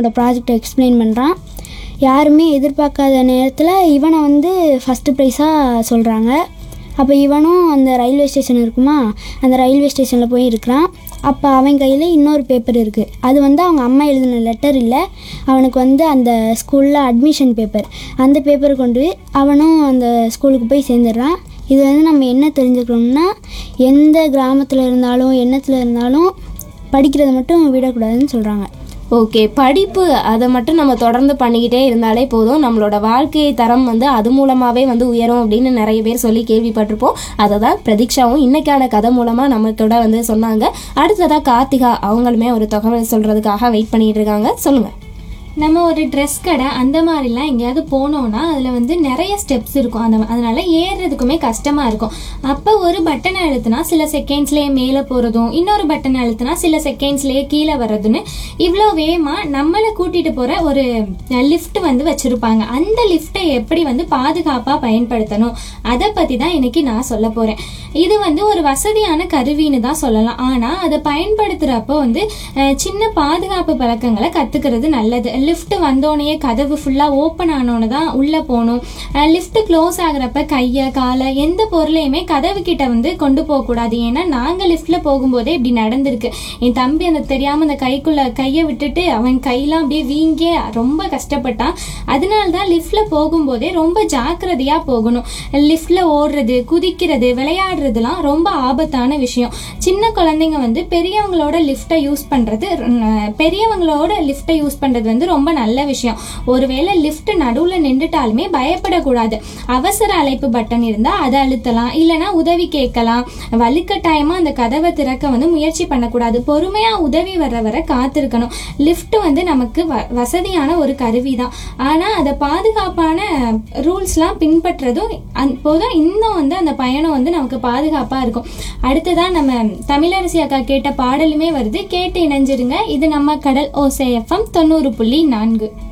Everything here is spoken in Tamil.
இவனோட ப்ராஜெக்டை எக்ஸ்பிளைன் பண்ணுறான் யாருமே எதிர்பார்க்காத நேரத்தில் இவனை வந்து ஃபஸ்ட்டு ப்ரைஸாக சொல்கிறாங்க அப்போ இவனும் அந்த ரயில்வே ஸ்டேஷன் இருக்குமா அந்த ரயில்வே ஸ்டேஷனில் போய் இருக்கிறான் அப்போ அவன் கையில் இன்னொரு பேப்பர் இருக்குது அது வந்து அவங்க அம்மா எழுதின லெட்டர் இல்லை அவனுக்கு வந்து அந்த ஸ்கூலில் அட்மிஷன் பேப்பர் அந்த பேப்பரை கொண்டு போய் அவனும் அந்த ஸ்கூலுக்கு போய் சேர்ந்துடுறான் இது வந்து நம்ம என்ன தெரிஞ்சுக்கணும்னா எந்த கிராமத்தில் இருந்தாலும் எண்ணத்தில் இருந்தாலும் படிக்கிறத மட்டும் விடக்கூடாதுன்னு சொல்கிறாங்க ஓகே படிப்பு அதை மட்டும் நம்ம தொடர்ந்து பண்ணிக்கிட்டே இருந்தாலே போதும் நம்மளோட வாழ்க்கை தரம் வந்து அது மூலமாகவே வந்து உயரும் அப்படின்னு நிறைய பேர் சொல்லி கேள்விப்பட்டிருப்போம் அதை தான் பிரதீக்ஷாவும் இன்னைக்கான கதை மூலமாக நம்ம கூட வந்து சொன்னாங்க அடுத்ததாக கார்த்திகா அவங்களுமே ஒரு தகவல் சொல்கிறதுக்காக வெயிட் பண்ணிட்டு இருக்காங்க சொல்லுங்கள் நம்ம ஒரு ட்ரெஸ் கடை அந்த மாதிரிலாம் எங்கேயாவது போனோம்னா அதில் வந்து நிறைய ஸ்டெப்ஸ் இருக்கும் அந்த அதனால ஏறுறதுக்குமே கஷ்டமாக இருக்கும் அப்போ ஒரு பட்டனை அழுத்தினா சில செகண்ட்ஸ்லேயே மேலே போகிறதும் இன்னொரு பட்டனை அழுத்தினா சில செகண்ட்ஸ்லேயே கீழே வர்றதுன்னு இவ்வளோ வேகமாக நம்மளை கூட்டிகிட்டு போகிற ஒரு லிஃப்ட் வந்து வச்சுருப்பாங்க அந்த லிஃப்ட்டை எப்படி வந்து பாதுகாப்பாக பயன்படுத்தணும் அதை பற்றி தான் இன்னைக்கு நான் சொல்ல போகிறேன் இது வந்து ஒரு வசதியான கருவின்னு தான் சொல்லலாம் ஆனால் அதை பயன்படுத்துகிறப்போ வந்து அஹ், சின்ன பாதுகாப்பு பழக்கங்களை கற்றுக்கிறது நல்லது லிஃப்ட் வந்தோடனே கதவு ஃபுல்லாக ஓப்பன் ஆனோன்னு தான் உள்ளே போகணும் லிஃப்ட் க்ளோஸ் ஆகுறப்ப கையை காலை எந்த பொருளையுமே கதவு கிட்ட வந்து கொண்டு போகக்கூடாது ஏன்னா நாங்கள் லிஃப்ட்டில் போகும்போதே இப்படி நடந்திருக்கு என் தம்பி அந்த தெரியாமல் அந்த கைக்குள்ளே கையை விட்டுட்டு அவன் கையெல்லாம் அப்படியே வீங்கி ரொம்ப கஷ்டப்பட்டான் அதனால தான் லிஃப்ட்டில் போகும்போதே ரொம்ப ஜாக்கிரதையாக போகணும் லிஃப்ட்டில் ஓடுறது குதிக்கிறது விளையாடுறதுலாம் ரொம்ப ஆபத்தான விஷயம் சின்ன குழந்தைங்க வந்து பெரியவங்களோட லிஃப்ட்டை யூஸ் பண்ணுறது பெரியவங்களோட லிஃப்ட்டை யூஸ் பண்ணுறது வந்து ரொம்ப நல்ல விஷயம் ஒருவேளை லிஃப்ட் நடுவில் நின்றுட்டாலுமே பயப்படக்கூடாது அவசர அழைப்பு பட்டன் இருந்தால் அதை அழுத்தலாம் இல்லைன்னா உதவி கேட்கலாம் வலுக்கட்டாயமாக அந்த கதவை திறக்க வந்து முயற்சி பண்ணக்கூடாது பொறுமையாக உதவி வர வர காத்திருக்கணும் லிஃப்ட் வந்து நமக்கு வ- வசதியான ஒரு கருவி தான் ஆனால் அதை பாதுகாப்பான ரூல்ஸ்லாம் பின்பற்றதும் அப்போதான் இன்னும் வந்து அந்த பயணம் வந்து நமக்கு பாதுகாப்பாக இருக்கும் அடுத்ததான் நம்ம தமிழரசி அக்கா கேட்ட பாடலுமே வருது கேட்டு இணைஞ்சிருங்க இது நம்ம கடல் ஓசை எஃப்எம் தொண்ணூறு புள்ளி நான்கு